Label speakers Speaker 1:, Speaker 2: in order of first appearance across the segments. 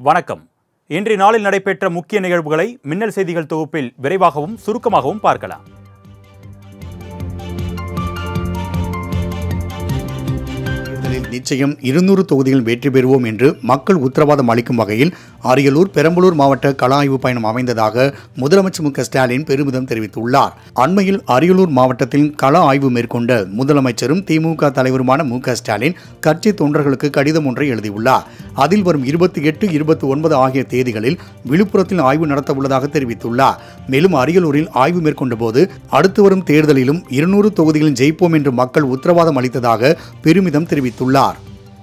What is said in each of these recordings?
Speaker 1: வணக்கம் இன்றைய நாளில் நடைபெற்ற முக்கிய நிகழ்வுகளை மின்னல் செய்திகள் தொகுப்பில் விரைவாகவும் சுருக்கமாகவும் பார்க்கலாம்
Speaker 2: தேர்தலில் நிச்சயம் இருநூறு தொகுதிகள் வெற்றி பெறுவோம் என்று மக்கள் உத்தரவாதம் அளிக்கும் வகையில் அரியலூர் பெரம்பலூர் மாவட்ட கள ஆய்வு பயணம் அமைந்ததாக முதலமைச்சர் மு க ஸ்டாலின் பெருமிதம் தெரிவித்துள்ளார் அண்மையில் அரியலூர் மாவட்டத்தில் கள ஆய்வு மேற்கொண்ட முதலமைச்சரும் திமுக தலைவருமான மு க ஸ்டாலின் கட்சி தொண்டர்களுக்கு கடிதம் ஒன்றை எழுதியுள்ளார் அதில் வரும் இருபத்தி எட்டு இருபத்தி ஒன்பது ஆகிய தேதிகளில் விழுப்புரத்தில் ஆய்வு நடத்த உள்ளதாக தெரிவித்துள்ளார் மேலும் அரியலூரில் ஆய்வு மேற்கொண்ட போது அடுத்து வரும் தேர்தலிலும் இருநூறு தொகுதிகளில் ஜெயிப்போம் என்று மக்கள் உத்தரவாதம் அளித்ததாக பெருமிதம் தெரிவித்துள்ளார்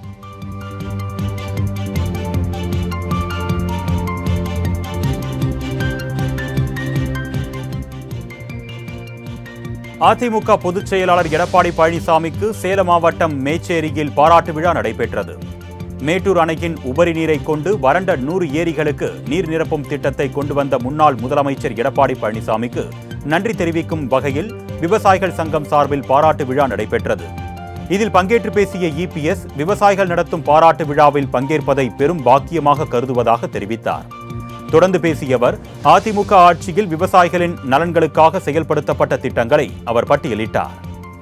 Speaker 1: அதிமுக பொதுச் செயலாளர் எடப்பாடி பழனிசாமிக்கு சேலம் மாவட்டம் மேச்சேரியில் பாராட்டு விழா நடைபெற்றது மேட்டூர் அணையின் உபரி நீரை கொண்டு வறண்ட நூறு ஏரிகளுக்கு நீர் நிரப்பும் திட்டத்தை கொண்டு வந்த முன்னாள் முதலமைச்சர் எடப்பாடி பழனிசாமிக்கு நன்றி தெரிவிக்கும் வகையில் விவசாயிகள் சங்கம் சார்பில் பாராட்டு விழா நடைபெற்றது இதில் பங்கேற்று பேசிய இபிஎஸ் விவசாயிகள் நடத்தும் பாராட்டு விழாவில் பங்கேற்பதை பெரும் பாக்கியமாக கருதுவதாக தெரிவித்தார் தொடர்ந்து பேசிய அவர் அதிமுக ஆட்சியில் விவசாயிகளின் நலன்களுக்காக செயல்படுத்தப்பட்ட திட்டங்களை அவர் பட்டியலிட்டார்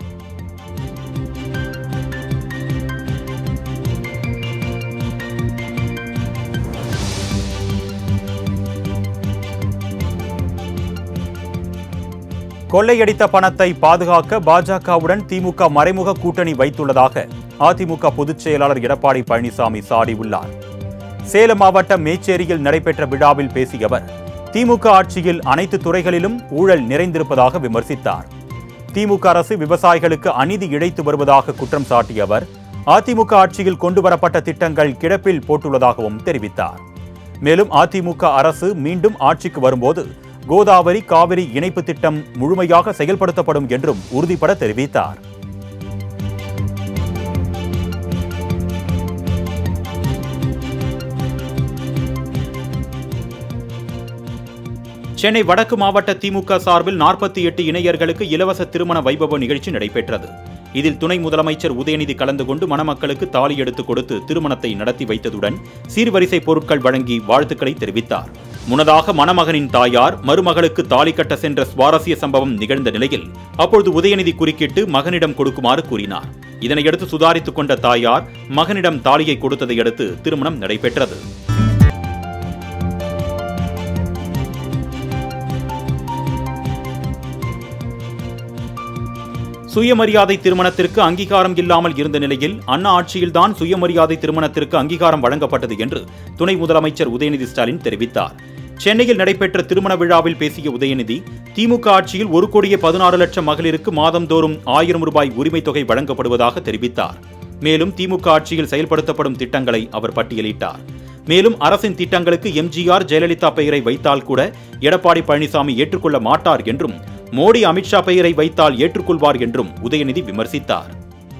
Speaker 1: கொள்ளையடித்த பணத்தை பாதுகாக்க பாஜகவுடன் திமுக மறைமுக கூட்டணி வைத்துள்ளதாக அதிமுக பொதுச் செயலாளர் எடப்பாடி பழனிசாமி சாடியுள்ளார் சேலம் மாவட்டம் மேச்சேரியில் நடைபெற்ற விழாவில் பேசிய அவர் திமுக ஆட்சியில் அனைத்து துறைகளிலும் ஊழல் நிறைந்திருப்பதாக விமர்சித்தார் திமுக அரசு விவசாயிகளுக்கு அநீதி இழைத்து வருவதாக குற்றம் சாட்டிய அவர் அதிமுக ஆட்சியில் கொண்டுவரப்பட்ட திட்டங்கள் கிடப்பில் போட்டுள்ளதாகவும் தெரிவித்தார் மேலும் அதிமுக அரசு மீண்டும் ஆட்சிக்கு வரும்போது கோதாவரி காவிரி இணைப்பு திட்டம் முழுமையாக செயல்படுத்தப்படும் என்றும் உறுதிபட தெரிவித்தார் சென்னை வடக்கு மாவட்ட திமுக சார்பில் நாற்பத்தி எட்டு இணையர்களுக்கு இலவச திருமண வைபவ நிகழ்ச்சி நடைபெற்றது இதில் துணை முதலமைச்சர் உதயநிதி கலந்து கொண்டு மணமக்களுக்கு தாலி எடுத்துக் கொடுத்து திருமணத்தை நடத்தி வைத்ததுடன் சீர்வரிசை பொருட்கள் வழங்கி வாழ்த்துக்களை தெரிவித்தார் முன்னதாக மணமகனின் தாயார் மருமகளுக்கு தாலி கட்ட சென்ற சுவாரஸ்ய சம்பவம் நிகழ்ந்த நிலையில் அப்பொழுது உதயநிதி குறுக்கிட்டு மகனிடம் கொடுக்குமாறு கூறினார் இதனையடுத்து சுதாரித்துக் கொண்ட தாயார் மகனிடம் தாலியை கொடுத்ததை அடுத்து திருமணம் நடைபெற்றது சுயமரியாதை திருமணத்திற்கு அங்கீகாரம் இல்லாமல் இருந்த நிலையில் அண்ணா ஆட்சியில்தான் சுயமரியாதை திருமணத்திற்கு அங்கீகாரம் வழங்கப்பட்டது என்று துணை முதலமைச்சர் உதயநிதி ஸ்டாலின் தெரிவித்தார் சென்னையில் நடைபெற்ற திருமண விழாவில் பேசிய உதயநிதி திமுக ஆட்சியில் ஒரு கோடியே பதினாறு லட்சம் மகளிருக்கு மாதந்தோறும் ஆயிரம் ரூபாய் உரிமைத் தொகை வழங்கப்படுவதாக தெரிவித்தார் மேலும் திமுக ஆட்சியில் செயல்படுத்தப்படும் திட்டங்களை அவர் பட்டியலிட்டார் மேலும் அரசின் திட்டங்களுக்கு எம்ஜிஆர் ஜெயலலிதா பெயரை வைத்தால் கூட எடப்பாடி பழனிசாமி ஏற்றுக்கொள்ள மாட்டார் என்றும் மோடி அமித்ஷா பெயரை வைத்தால் ஏற்றுக்கொள்வார் என்றும் உதயநிதி விமர்சித்தார்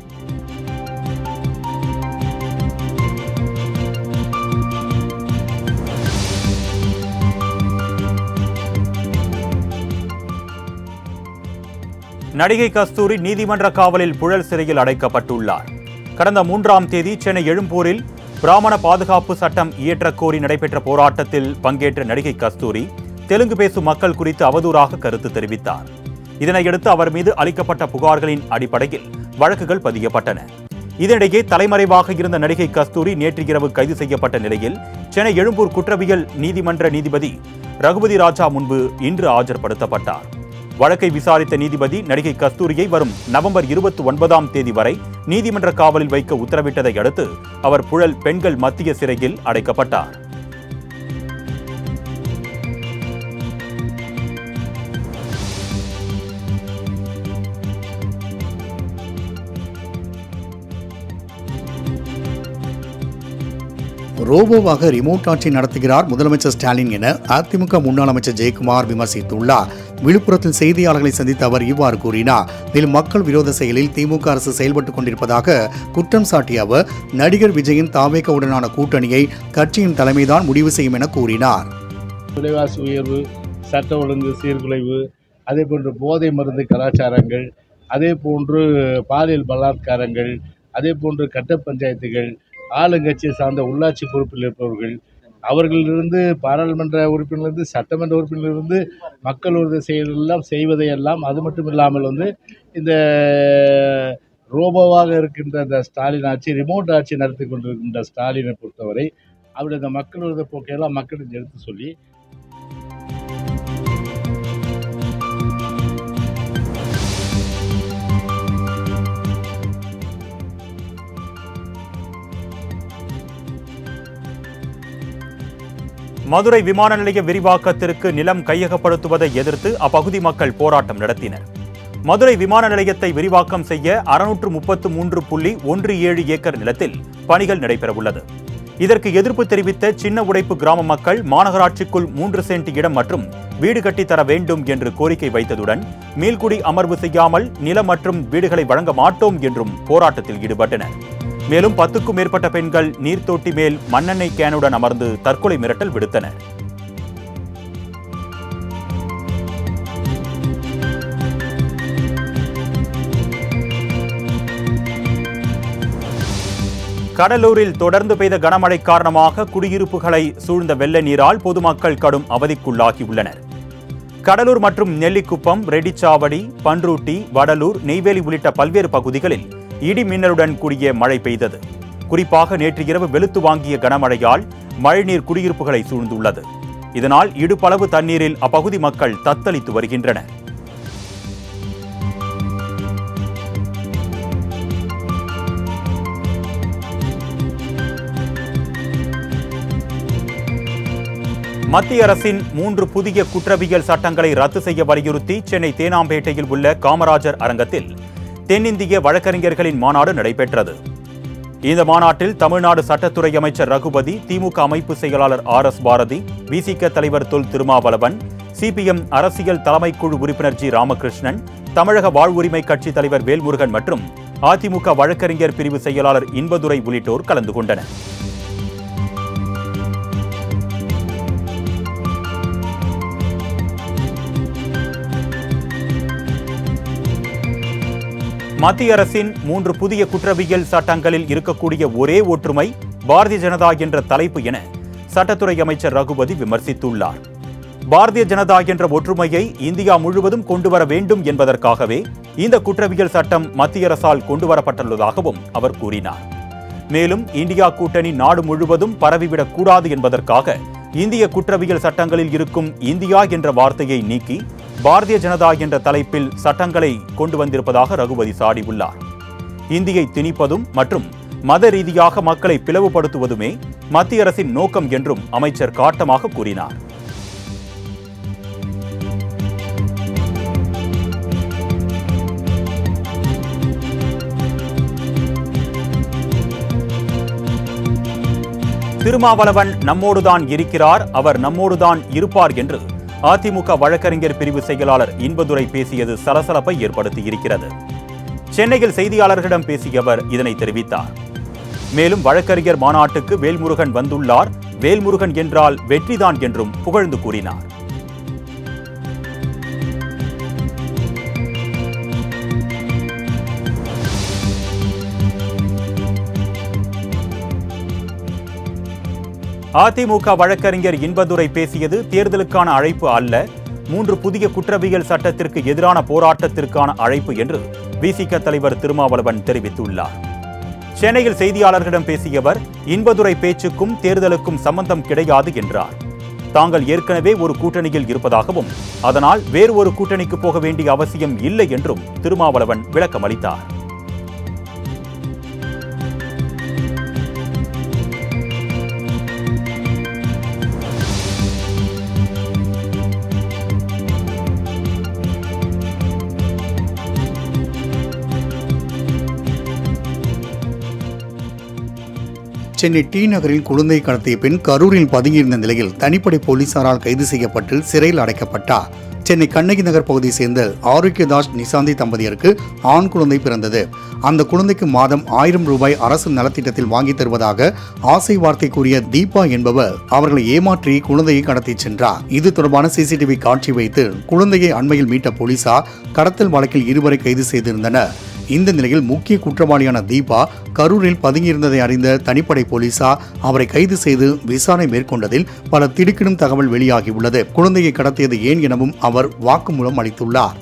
Speaker 1: நடிகை கஸ்தூரி நீதிமன்ற காவலில் புழல் சிறையில் அடைக்கப்பட்டுள்ளார் கடந்த மூன்றாம் தேதி சென்னை எழும்பூரில் பிராமண பாதுகாப்பு சட்டம் இயற்றக் கோரி நடைபெற்ற போராட்டத்தில் பங்கேற்ற நடிகை கஸ்தூரி தெலுங்கு பேசும் மக்கள் குறித்து அவதூறாக கருத்து தெரிவித்தார் இதனையடுத்து அவர் மீது அளிக்கப்பட்ட புகார்களின் அடிப்படையில் வழக்குகள் பதியப்பட்டன இதனிடையே தலைமறைவாக இருந்த நடிகை கஸ்தூரி நேற்று இரவு கைது செய்யப்பட்ட நிலையில் சென்னை எழும்பூர் குற்றவியல் நீதிமன்ற நீதிபதி ரகுபதி ராஜா முன்பு இன்று ஆஜர்படுத்தப்பட்டார் வழக்கை விசாரித்த நீதிபதி நடிகை கஸ்தூரியை வரும் நவம்பர் இருபத்தி ஒன்பதாம் தேதி வரை நீதிமன்ற காவலில் வைக்க உத்தரவிட்டதை அடுத்து அவர் புழல் பெண்கள் மத்திய சிறையில் அடைக்கப்பட்டார்
Speaker 2: ரோபோவாக ரிமோட் ஆட்சி நடத்துகிறார் முதலமைச்சர் ஸ்டாலின் என அதிமுக முன்னாள் அமைச்சர் ஜெயக்குமார் விமர்சித்துள்ளார் விழுப்புரத்தில் செய்தியாளர்களை சந்தித்த அவர் இவ்வாறு கூறினார் மேலும் மக்கள் விரோத செயலில் திமுக அரசு செயல்பட்டுக் கொண்டிருப்பதாக குற்றம் சாட்டிய அவர் நடிகர் விஜயின் தாவேக்கவுடனான கூட்டணியை கட்சியின் தலைமைதான் முடிவு செய்யும் என கூறினார்
Speaker 3: விலைவாசி உயர்வு சட்ட ஒழுங்கு சீர்குலைவு அதே போன்று போதை மருந்து கலாச்சாரங்கள் அதே போன்று பாலியல் பலாத்காரங்கள் அதே போன்று கட்ட பஞ்சாயத்துகள் ஆளுங்கட்சியை சார்ந்த உள்ளாட்சி பொறுப்பில் இருப்பவர்கள் அவர்களிலிருந்து பாராளுமன்ற உறுப்பினரிலிருந்து சட்டமன்ற உறுப்பினரிலிருந்து மக்கள் உறுதி செயலெல்லாம் செய்வதையெல்லாம் அது மட்டும் இல்லாமல் வந்து இந்த ரோபோவாக இருக்கின்ற இந்த ஸ்டாலின் ஆட்சி ரிமோட் ஆட்சி நடத்தி கொண்டிருக்கின்ற ஸ்டாலினை பொறுத்தவரை அவருடைய இந்த மக்கள் விரோத போக்கையெல்லாம் மக்களுக்கு எடுத்து சொல்லி
Speaker 1: மதுரை விமான நிலைய விரிவாக்கத்திற்கு நிலம் கையகப்படுத்துவதை எதிர்த்து அப்பகுதி மக்கள் போராட்டம் நடத்தினர் மதுரை விமான நிலையத்தை விரிவாக்கம் செய்ய அறுநூற்று முப்பத்து மூன்று புள்ளி ஒன்று ஏழு ஏக்கர் நிலத்தில் பணிகள் நடைபெறவுள்ளது இதற்கு எதிர்ப்பு தெரிவித்த சின்ன உடைப்பு கிராம மக்கள் மாநகராட்சிக்குள் மூன்று சென்ட் இடம் மற்றும் வீடு கட்டித் தர வேண்டும் என்று கோரிக்கை வைத்ததுடன் மீள்குடி அமர்வு செய்யாமல் நிலம் மற்றும் வீடுகளை வழங்க மாட்டோம் என்றும் போராட்டத்தில் ஈடுபட்டனர் மேலும் பத்துக்கும் மேற்பட்ட பெண்கள் நீர்த்தொட்டி மேல் மண்ணெண்ணெய் கேனுடன் அமர்ந்து தற்கொலை மிரட்டல் விடுத்தனர் கடலூரில் தொடர்ந்து பெய்த கனமழை காரணமாக குடியிருப்புகளை சூழ்ந்த வெள்ள நீரால் பொதுமக்கள் கடும் அவதிக்குள்ளாகியுள்ளனர் கடலூர் மற்றும் நெல்லிக்குப்பம் ரெட்டிச்சாவடி பன்ருட்டி வடலூர் நெய்வேலி உள்ளிட்ட பல்வேறு பகுதிகளில் இடி மின்னலுடன் கூடிய மழை பெய்தது குறிப்பாக நேற்று இரவு வெளுத்து வாங்கிய கனமழையால் மழைநீர் குடியிருப்புகளை சூழ்ந்துள்ளது இதனால் இடுப்பளவு தண்ணீரில் அப்பகுதி மக்கள் தத்தளித்து வருகின்றனர் மத்திய அரசின் மூன்று புதிய குற்றவியல் சட்டங்களை ரத்து செய்ய வலியுறுத்தி சென்னை தேனாம்பேட்டையில் உள்ள காமராஜர் அரங்கத்தில் தென்னிந்திய வழக்கறிஞர்களின் மாநாடு நடைபெற்றது இந்த மாநாட்டில் தமிழ்நாடு சட்டத்துறை அமைச்சர் ரகுபதி திமுக அமைப்பு செயலாளர் ஆர் எஸ் பாரதி விசிக தலைவர் தொல் திருமாவளவன் சிபிஎம் அரசியல் தலைமைக்குழு உறுப்பினர் ஜி ராமகிருஷ்ணன் தமிழக வாழ்வுரிமை கட்சி தலைவர் வேல்முருகன் மற்றும் அதிமுக வழக்கறிஞர் பிரிவு செயலாளர் இன்பதுரை உள்ளிட்டோர் கலந்து கொண்டனர் மத்திய அரசின் மூன்று புதிய குற்றவியல் சட்டங்களில் இருக்கக்கூடிய ஒரே ஒற்றுமை பாரதிய ஜனதா என்ற தலைப்பு என சட்டத்துறை அமைச்சர் ரகுபதி விமர்சித்துள்ளார் பாரதிய ஜனதா என்ற ஒற்றுமையை இந்தியா முழுவதும் கொண்டுவர வேண்டும் என்பதற்காகவே இந்த குற்றவியல் சட்டம் மத்திய அரசால் கொண்டுவரப்பட்டுள்ளதாகவும் அவர் கூறினார் மேலும் இந்தியா கூட்டணி நாடு முழுவதும் பரவிவிடக் கூடாது என்பதற்காக இந்திய குற்றவியல் சட்டங்களில் இருக்கும் இந்தியா என்ற வார்த்தையை நீக்கி பாரதிய ஜனதா என்ற தலைப்பில் சட்டங்களை கொண்டு வந்திருப்பதாக ரகுபதி சாடியுள்ளார் இந்தியை திணிப்பதும் மற்றும் மத ரீதியாக மக்களை பிளவுபடுத்துவதுமே மத்திய அரசின் நோக்கம் என்றும் அமைச்சர் காட்டமாக கூறினார் திருமாவளவன் நம்மோடுதான் இருக்கிறார் அவர் நம்மோடுதான் இருப்பார் என்று அதிமுக வழக்கறிஞர் பிரிவு செயலாளர் இன்பதுரை பேசியது சலசலப்பை ஏற்படுத்தியிருக்கிறது சென்னையில் செய்தியாளர்களிடம் பேசிய அவர் இதனை தெரிவித்தார் மேலும் வழக்கறிஞர் மாநாட்டுக்கு வேல்முருகன் வந்துள்ளார் வேல்முருகன் என்றால் வெற்றிதான் என்றும் புகழ்ந்து கூறினார் அதிமுக வழக்கறிஞர் இன்பதுரை பேசியது தேர்தலுக்கான அழைப்பு அல்ல மூன்று புதிய குற்றவியல் சட்டத்திற்கு எதிரான போராட்டத்திற்கான அழைப்பு என்று விசிக தலைவர் திருமாவளவன் தெரிவித்துள்ளார் சென்னையில் செய்தியாளர்களிடம் பேசிய அவர் இன்பதுரை பேச்சுக்கும் தேர்தலுக்கும் சம்பந்தம் கிடையாது என்றார் தாங்கள் ஏற்கனவே ஒரு கூட்டணியில் இருப்பதாகவும் அதனால் வேறு ஒரு கூட்டணிக்கு போக வேண்டிய அவசியம் இல்லை என்றும் திருமாவளவன் விளக்கமளித்தார்
Speaker 2: சென்னை டி நகரில் குழந்தை கடத்திய பெண் கரூரில் பதுங்கியிருந்த நிலையில் தனிப்படை போலீசாரால் கைது செய்யப்பட்டு சிறையில் அடைக்கப்பட்டார் சென்னை கண்ணகி நகர் பகுதியைச் சேர்ந்த ஆரோக்கியதாஸ் நிசாந்தி தம்பதியருக்கு ஆண் குழந்தை பிறந்தது அந்த குழந்தைக்கு மாதம் ஆயிரம் ரூபாய் அரசு நலத்திட்டத்தில் வாங்கித் தருவதாக ஆசை வார்த்தை கூறிய தீபா என்பவர் அவர்களை ஏமாற்றி குழந்தையை கடத்திச் சென்றார் இது தொடர்பான சிசிடிவி காட்சி வைத்து குழந்தையை அண்மையில் மீட்ட போலீசார் கடத்தல் வழக்கில் இருவரை கைது செய்திருந்தனர் இந்த நிலையில் முக்கிய குற்றவாளியான தீபா கரூரில் பதுங்கியிருந்ததை அறிந்த தனிப்படை போலீசார் அவரை கைது செய்து விசாரணை மேற்கொண்டதில் பல திடுக்கிடும் தகவல் வெளியாகியுள்ளது குழந்தையை கடத்தியது ஏன் எனவும் அவர் வாக்குமூலம் அளித்துள்ளார்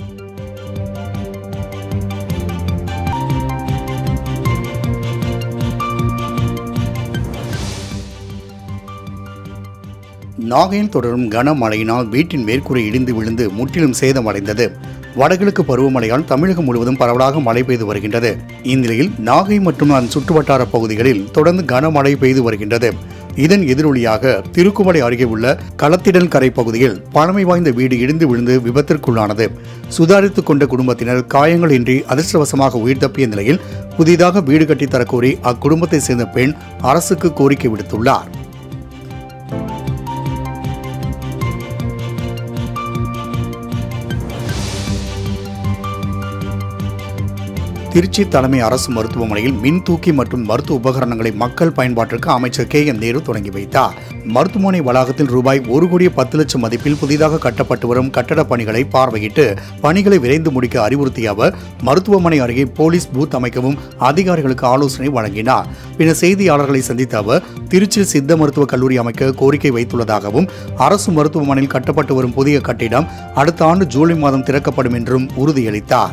Speaker 2: நாகையில் தொடரும் கனமழையினால் வீட்டின் மேற்கூரை இடிந்து விழுந்து முற்றிலும் சேதமடைந்தது வடகிழக்கு பருவமழையால் தமிழகம் முழுவதும் பரவலாக மழை பெய்து வருகின்றது இந்நிலையில் நாகை மற்றும் அதன் சுற்றுவட்டார பகுதிகளில் தொடர்ந்து கனமழை பெய்து வருகின்றது இதன் எதிரொலியாக திருக்குமலை அருகே உள்ள களத்திடல் கரை பகுதியில் பழமை வாய்ந்த வீடு இடிந்து விழுந்து விபத்திற்குள்ளானது சுதாரித்துக் கொண்ட குடும்பத்தினர் காயங்கள் இன்றி அதிர்ஷ்டவசமாக உயிர் தப்பிய நிலையில் புதிதாக வீடு கட்டித் தரக்கோரி அக்குடும்பத்தை சேர்ந்த பெண் அரசுக்கு கோரிக்கை விடுத்துள்ளார் திருச்சி தலைமை அரசு மருத்துவமனையில் மின் தூக்கி மற்றும் மருத்துவ உபகரணங்களை மக்கள் பயன்பாட்டிற்கு அமைச்சர் கே என் நேரு தொடங்கி வைத்தார் மருத்துவமனை வளாகத்தில் ரூபாய் ஒரு கோடியே பத்து லட்சம் மதிப்பில் புதிதாக கட்டப்பட்டு வரும் கட்டடப் பணிகளை பார்வையிட்டு பணிகளை விரைந்து முடிக்க அறிவுறுத்திய அவர் மருத்துவமனை அருகே போலீஸ் பூத் அமைக்கவும் அதிகாரிகளுக்கு ஆலோசனை வழங்கினார் பின்னர் செய்தியாளர்களை சந்தித்த அவர் திருச்சியில் சித்த மருத்துவக் கல்லூரி அமைக்க கோரிக்கை வைத்துள்ளதாகவும் அரசு மருத்துவமனையில் கட்டப்பட்டு வரும் புதிய கட்டிடம் அடுத்த ஆண்டு ஜூலை மாதம் திறக்கப்படும் என்றும் உறுதியளித்தார்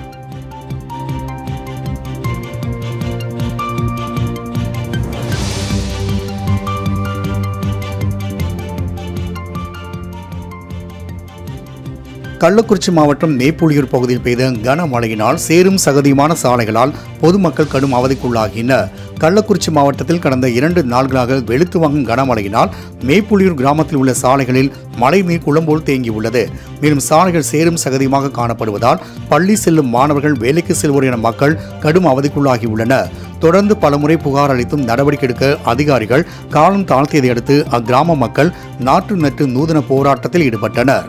Speaker 2: கள்ளக்குறிச்சி மாவட்டம் மேப்பூழியூர் பகுதியில் பெய்த கனமழையினால் சேரும் சகதியுமான சாலைகளால் பொதுமக்கள் கடும் அவதிக்குள்ளாகினர் கள்ளக்குறிச்சி மாவட்டத்தில் கடந்த இரண்டு நாள்களாக வெளுத்து வாங்கும் கனமழையினால் மேப்பூழியூர் கிராமத்தில் உள்ள சாலைகளில் மழைநீர் குளம்போல் தேங்கியுள்ளது மேலும் சாலைகள் சேரும் சகதியுமாக காணப்படுவதால் பள்ளி செல்லும் மாணவர்கள் வேலைக்கு செல்வோர் என மக்கள் கடும் அவதிக்குள்ளாகியுள்ளனர் தொடர்ந்து பலமுறை புகார் அளித்தும் நடவடிக்கை எடுக்க அதிகாரிகள் காலம் தாழ்த்தியதை அடுத்து அக்கிராம மக்கள் நாற்று நட்டு நூதன போராட்டத்தில் ஈடுபட்டனர்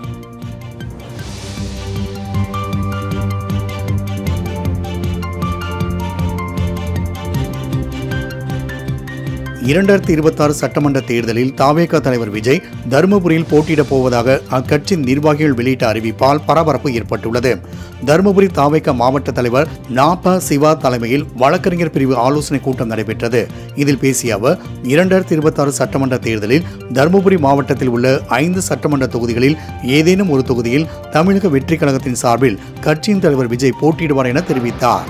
Speaker 2: இரண்டாயிரத்தி இருபத்தாறு சட்டமன்ற தேர்தலில் தாவேக தலைவர் விஜய் தருமபுரியில் போட்டியிடப் போவதாக அக்கட்சி நிர்வாகிகள் வெளியிட்ட அறிவிப்பால் பரபரப்பு ஏற்பட்டுள்ளது தருமபுரி தாவேக மாவட்ட தலைவர் நாப சிவா தலைமையில் வழக்கறிஞர் பிரிவு ஆலோசனை கூட்டம் நடைபெற்றது இதில் பேசிய அவர் இரண்டாயிரத்தி இருபத்தாறு சட்டமன்ற தேர்தலில் தருமபுரி மாவட்டத்தில் உள்ள ஐந்து சட்டமன்ற தொகுதிகளில் ஏதேனும் ஒரு தொகுதியில் தமிழக வெற்றிக் கழகத்தின் சார்பில் கட்சியின் தலைவர் விஜய் போட்டியிடுவார் என தெரிவித்தார்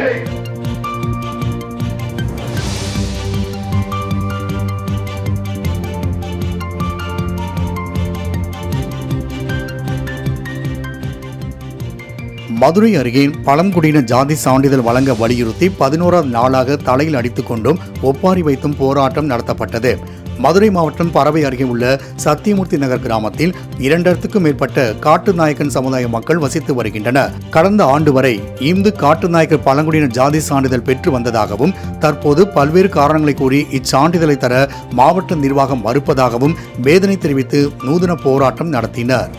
Speaker 2: மதுரை அருகே பழங்குடியின ஜாதி சான்றிதழ் வழங்க வலியுறுத்தி பதினோராவது நாளாக தலையில் அடித்துக் கொண்டும் ஒப்பாரி வைத்தும் போராட்டம் நடத்தப்பட்டது மதுரை மாவட்டம் பறவை அருகே உள்ள சத்தியமூர்த்தி நகர் கிராமத்தில் இரண்டாயிரத்துக்கும் மேற்பட்ட காட்டு நாயக்கன் சமுதாய மக்கள் வசித்து வருகின்றனர் கடந்த ஆண்டு வரை இந்து காட்டு நாயக்கர் பழங்குடியின ஜாதி சான்றிதழ் பெற்று வந்ததாகவும் தற்போது பல்வேறு காரணங்களை கூறி இச்சான்றிதழை தர மாவட்ட நிர்வாகம் மறுப்பதாகவும் வேதனை தெரிவித்து நூதன போராட்டம் நடத்தினர்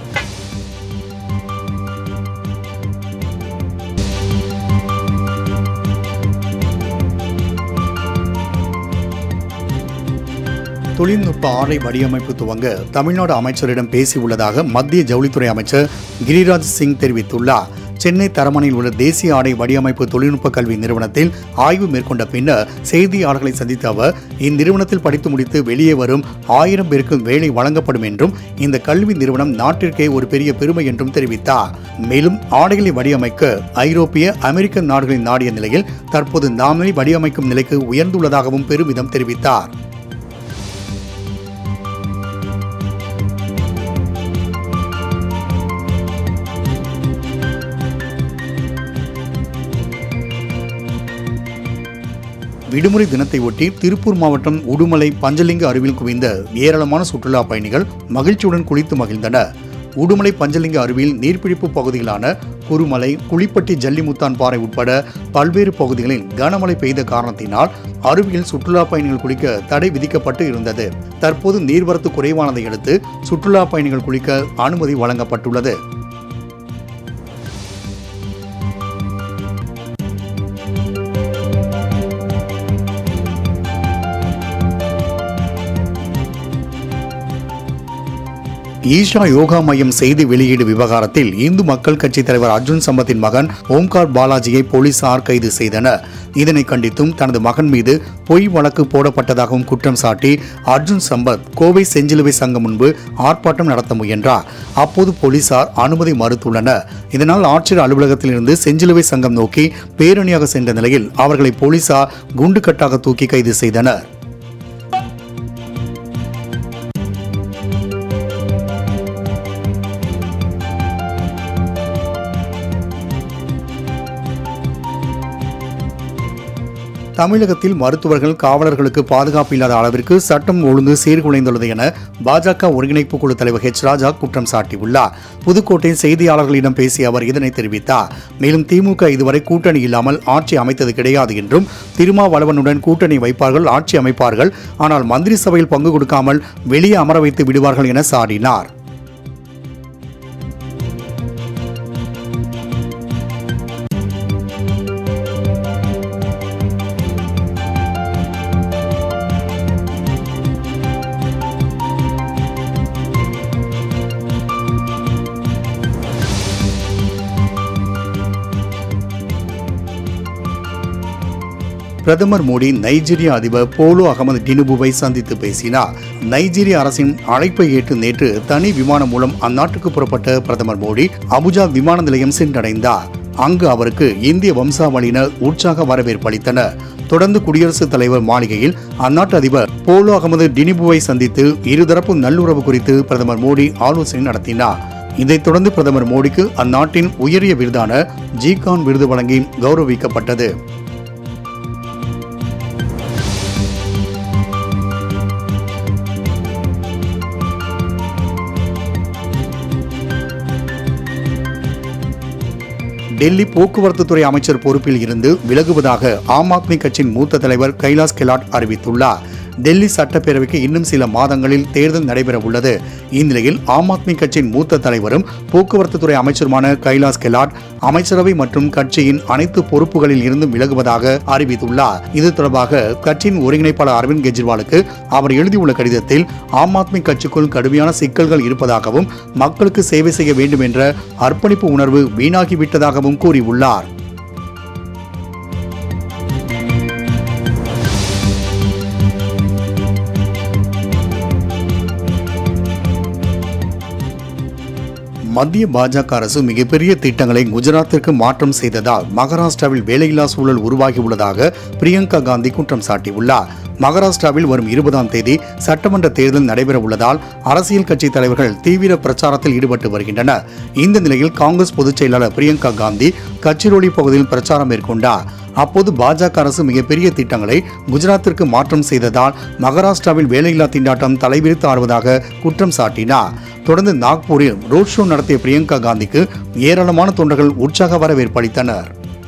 Speaker 2: தொழில்நுட்ப ஆடை வடிவமைப்பு துவங்க தமிழ்நாடு அமைச்சரிடம் பேசியுள்ளதாக மத்திய ஜவுளித்துறை அமைச்சர் கிரிராஜ் சிங் தெரிவித்துள்ளார் சென்னை தரமணையில் உள்ள தேசிய ஆடை வடிவமைப்பு தொழில்நுட்ப கல்வி நிறுவனத்தில் ஆய்வு மேற்கொண்ட பின்னர் செய்தியாளர்களை சந்தித்த அவர் இந்நிறுவனத்தில் படித்து முடித்து வெளியே வரும் ஆயிரம் பேருக்கு வேலை வழங்கப்படும் என்றும் இந்த கல்வி நிறுவனம் நாட்டிற்கே ஒரு பெரிய பெருமை என்றும் தெரிவித்தார் மேலும் ஆடைகளை வடிவமைக்க ஐரோப்பிய அமெரிக்க நாடுகளின் நாடிய நிலையில் தற்போது நாமே வடிவமைக்கும் நிலைக்கு உயர்ந்துள்ளதாகவும் பெருமிதம் தெரிவித்தார் விடுமுறை தினத்தை ஒட்டி திருப்பூர் மாவட்டம் உடுமலை பஞ்சலிங்க அருவியில் குவிந்த ஏராளமான சுற்றுலா பயணிகள் மகிழ்ச்சியுடன் குளித்து மகிழ்ந்தனர் உடுமலை பஞ்சலிங்க அருவியில் நீர்பிடிப்பு பகுதிகளான குருமலை குளிப்பட்டி ஜல்லிமுத்தான் பாறை உட்பட பல்வேறு பகுதிகளில் கனமழை பெய்த காரணத்தினால் அருவியில் சுற்றுலா பயணிகள் குளிக்க தடை விதிக்கப்பட்டு இருந்தது தற்போது நீர்வரத்து குறைவானதை அடுத்து சுற்றுலா பயணிகள் குளிக்க அனுமதி வழங்கப்பட்டுள்ளது ஈஷா யோகா மையம் செய்தி வெளியீடு விவகாரத்தில் இந்து மக்கள் கட்சி தலைவர் அர்ஜுன் சம்பத்தின் மகன் ஓம்கார் பாலாஜியை போலீசார் கைது செய்தனர் இதனை கண்டித்தும் தனது மகன் மீது பொய் வழக்கு போடப்பட்டதாகவும் குற்றம் சாட்டி அர்ஜுன் சம்பத் கோவை செஞ்சிலுவை சங்கம் முன்பு ஆர்ப்பாட்டம் நடத்த முயன்றார் அப்போது போலீசார் அனுமதி மறுத்துள்ளனர் இதனால் ஆட்சியர் அலுவலகத்திலிருந்து செஞ்சிலுவை சங்கம் நோக்கி பேரணியாக சென்ற நிலையில் அவர்களை போலீசார் குண்டுக்கட்டாக தூக்கி கைது செய்தனர் தமிழகத்தில் மருத்துவர்கள் காவலர்களுக்கு பாதுகாப்பு இல்லாத அளவிற்கு சட்டம் ஒழுங்கு சீர்குலைந்துள்ளது என பாஜக ஒருங்கிணைப்பு குழு தலைவர் ஹெச் ராஜா குற்றம் சாட்டியுள்ளார் புதுக்கோட்டையில் செய்தியாளர்களிடம் பேசிய அவர் இதனை தெரிவித்தார் மேலும் திமுக இதுவரை கூட்டணி இல்லாமல் ஆட்சி அமைத்தது கிடையாது என்றும் திருமாவளவனுடன் கூட்டணி வைப்பார்கள் ஆட்சி அமைப்பார்கள் ஆனால் மந்திரி சபையில் பங்கு கொடுக்காமல் வெளியே அமர வைத்து விடுவார்கள் என சாடினார் பிரதமர் மோடி நைஜீரிய அதிபர் போலோ அகமது டினுபுவை சந்தித்து பேசினார் நைஜீரிய அரசின் அழைப்பை ஏற்று நேற்று தனி விமானம் மூலம் அந்நாட்டுக்கு புறப்பட்ட பிரதமர் மோடி அபுஜா விமான நிலையம் சென்றடைந்தார் அங்கு அவருக்கு இந்திய வம்சாவளியினர் உற்சாக வரவேற்பு அளித்தனர் தொடர்ந்து குடியரசுத் தலைவர் மாளிகையில் அந்நாட்டு அதிபர் போலோ அகமது டினிபுவை சந்தித்து இருதரப்பு நல்லுறவு குறித்து பிரதமர் மோடி ஆலோசனை நடத்தினார் இதைத் தொடர்ந்து பிரதமர் மோடிக்கு அந்நாட்டின் உயரிய விருதான ஜிகான் விருது வழங்கி கௌரவிக்கப்பட்டது டெல்லி போக்குவரத்து துறை அமைச்சர் பொறுப்பில் இருந்து விலகுவதாக ஆம் ஆத்மி கட்சியின் மூத்த தலைவர் கைலாஸ் கெலாட் அறிவித்துள்ளார் டெல்லி சட்டப்பேரவைக்கு இன்னும் சில மாதங்களில் தேர்தல் நடைபெற உள்ளது இந்நிலையில் ஆம் ஆத்மி கட்சியின் மூத்த தலைவரும் போக்குவரத்து துறை அமைச்சருமான கைலாஸ் கெலாட் அமைச்சரவை மற்றும் கட்சியின் அனைத்து பொறுப்புகளில் இருந்தும் விலகுவதாக அறிவித்துள்ளார் இது தொடர்பாக கட்சியின் ஒருங்கிணைப்பாளர் அரவிந்த் கெஜ்ரிவாலுக்கு அவர் எழுதியுள்ள கடிதத்தில் ஆம் ஆத்மி கட்சிக்குள் கடுமையான சிக்கல்கள் இருப்பதாகவும் மக்களுக்கு சேவை செய்ய வேண்டும் என்ற அர்ப்பணிப்பு உணர்வு வீணாகிவிட்டதாகவும் கூறியுள்ளார் மத்திய பாஜக அரசு மிகப்பெரிய திட்டங்களை குஜராத்திற்கு மாற்றம் செய்ததால் மகாராஷ்டிராவில் வேலையில்லா சூழல் உருவாகியுள்ளதாக பிரியங்கா காந்தி குற்றம் சாட்டியுள்ளார் மகாராஷ்டிராவில் வரும் இருபதாம் தேதி சட்டமன்ற தேர்தல் நடைபெற உள்ளதால் அரசியல் கட்சி தலைவர்கள் தீவிர பிரச்சாரத்தில் ஈடுபட்டு வருகின்றனர் இந்த நிலையில் காங்கிரஸ் பொதுச் செயலாளர் பிரியங்கா காந்தி கச்சிரோலி பகுதியில் பிரச்சாரம் மேற்கொண்டார் அப்போது பாஜக அரசு மிகப்பெரிய திட்டங்களை குஜராத்திற்கு மாற்றம் செய்ததால் மகாராஷ்டிராவில் வேலையில்லா திண்டாட்டம் தலைவிரித்து ஆடுவதாக குற்றம் சாட்டினார் தொடர்ந்து நாக்பூரில் ரோட் ஷோ நடத்திய பிரியங்கா காந்திக்கு ஏராளமான தொண்டர்கள் உற்சாக வரவேற்பு அளித்தனர்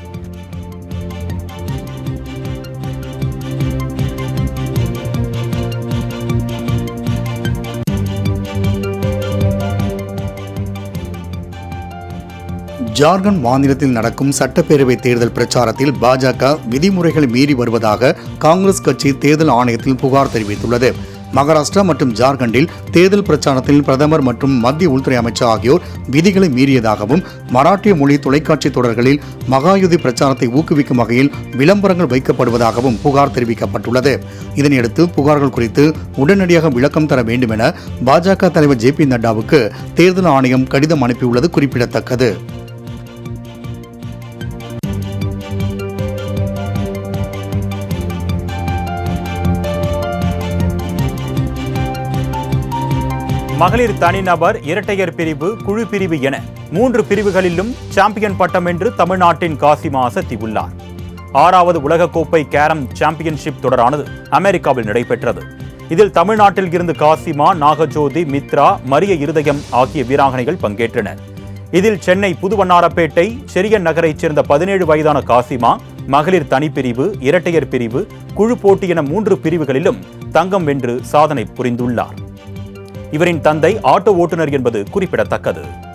Speaker 2: ஜார்க்கண்ட் மாநிலத்தில் நடக்கும் சட்டப்பேரவை தேர்தல் பிரச்சாரத்தில் பாஜக விதிமுறைகளை மீறி வருவதாக காங்கிரஸ் கட்சி தேர்தல் ஆணையத்தில் புகார் தெரிவித்துள்ளது மகாராஷ்டிரா மற்றும் ஜார்க்கண்டில் தேர்தல் பிரச்சாரத்தில் பிரதமர் மற்றும் மத்திய உள்துறை அமைச்சர் ஆகியோர் விதிகளை மீறியதாகவும் மராட்டிய மொழி தொலைக்காட்சி தொடர்களில் மகாயுதி பிரச்சாரத்தை ஊக்குவிக்கும் வகையில் விளம்பரங்கள் வைக்கப்படுவதாகவும் புகார் தெரிவிக்கப்பட்டுள்ளது இதனையடுத்து புகார்கள் குறித்து உடனடியாக விளக்கம் தர வேண்டும் என பாஜக தலைவர் ஜே பி நட்டாவுக்கு தேர்தல் ஆணையம் கடிதம் அனுப்பியுள்ளது குறிப்பிடத்தக்கது
Speaker 1: மகளிர் தனிநபர் இரட்டையர் பிரிவு குழு பிரிவு என மூன்று பிரிவுகளிலும் சாம்பியன் பட்டம் என்று தமிழ்நாட்டின் காசிமா அசத்தி உள்ளார் ஆறாவது உலகக்கோப்பை கேரம் சாம்பியன்ஷிப் தொடரானது அமெரிக்காவில் நடைபெற்றது இதில் தமிழ்நாட்டில் இருந்து காசிமா நாகஜோதி மித்ரா மரிய இருதயம் ஆகிய வீராங்கனைகள் பங்கேற்றனர் இதில் சென்னை புதுவண்ணாரப்பேட்டை செரியன் நகரைச் சேர்ந்த பதினேழு வயதான காசிமா மகளிர் தனிப்பிரிவு இரட்டையர் பிரிவு குழு போட்டி என மூன்று பிரிவுகளிலும் தங்கம் வென்று சாதனை புரிந்துள்ளார் இவரின் தந்தை ஆட்டோ ஓட்டுநர் என்பது குறிப்பிடத்தக்கது